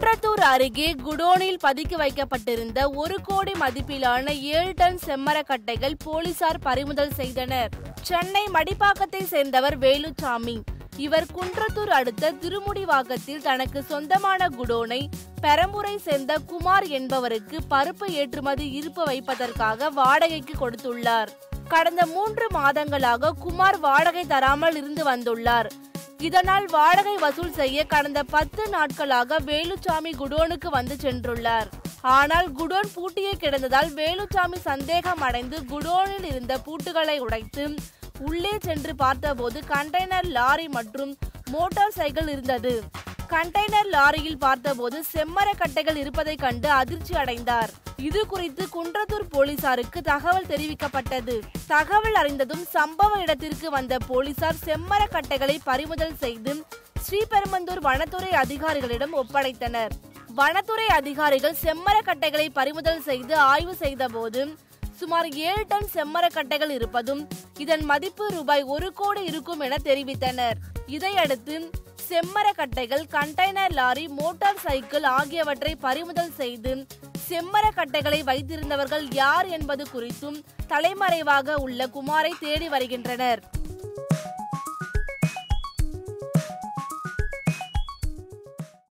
குன்றத்தூர் அருகே குடோனில் பதுக்கி வைக்கப்பட்டிருந்த ஒரு கோடி மதிப்பிலான ஏழு டன் செம்மரக்கட்டைகள் போலீசார் பறிமுதல் செய்தனர் சென்னை மடிப்பாக்கத்தை சேர்ந்தவர் வேலுச்சாமி இவர் குன்றத்தூர் அடுத்த திருமுடிவாக்கத்தில் தனக்கு சொந்தமான குடோனை பெரம்பூரை சேர்ந்த குமார் என்பவருக்கு பருப்பு ஏற்றுமதி இருப்பு வைப்பதற்காக வாடகைக்கு கொடுத்துள்ளார் கடந்த மூன்று மாதங்களாக குமார் வாடகை தராமல் இருந்து வந்துள்ளார் இதனால் வாடகை வசூல் செய்ய கடந்த பத்து நாட்களாக வேலுச்சாமி குடோனுக்கு வந்து சென்றுள்ளார் ஆனால் குடோன் பூட்டியே கிடந்ததால் வேலுச்சாமி சந்தேகம் அடைந்து குடோனில் இருந்த பூட்டுகளை உடைத்து உள்ளே சென்று பார்த்தபோது கண்டெய்னர் லாரி மற்றும் மோட்டார் சைக்கிள் இருந்தது கண்டெய்னர் லாரியில் பார்த்தபோது செம்மர கட்டைகள் இருப்பதைக் கண்டு அதிர்ச்சி அடைந்தார் இது குறித்து குன்றத்தூர் போலீசாருக்கு தகவல் தெரிவிக்கப்பட்டது தகவல் அறிந்ததும் சம்பவ இடத்திற்கு வந்த போலீசார் செம்மர கட்டைகளை பறிமுதல் செய்து ஸ்ரீபெரும்பந்தூர் வனத்துறை அதிகாரிகளிடம் ஒப்படைத்தனர் வனத்துறை அதிகாரிகள் செம்மர கட்டைகளை பறிமுதல் செய்து ஆய்வு செய்தபோது சுமார் ஏழு டன் செம்மரக்கட்டைகள் இருப்பதும் இதன் மதிப்பு ரூபாய் ஒரு கோடி இருக்கும் என தெரிவித்தனர் இதையடுத்து செம்மரக்கட்டைகள் கண்டெய்னர் லாரி மோட்டார் சைக்கிள் ஆகியவற்றை பறிமுதல் செய்து செம்மரக்கட்டைகளை வைத்திருந்தவர்கள் யார் என்பது குறித்தும் தலைமறைவாக உள்ள குமாரை தேடி வருகின்றனர்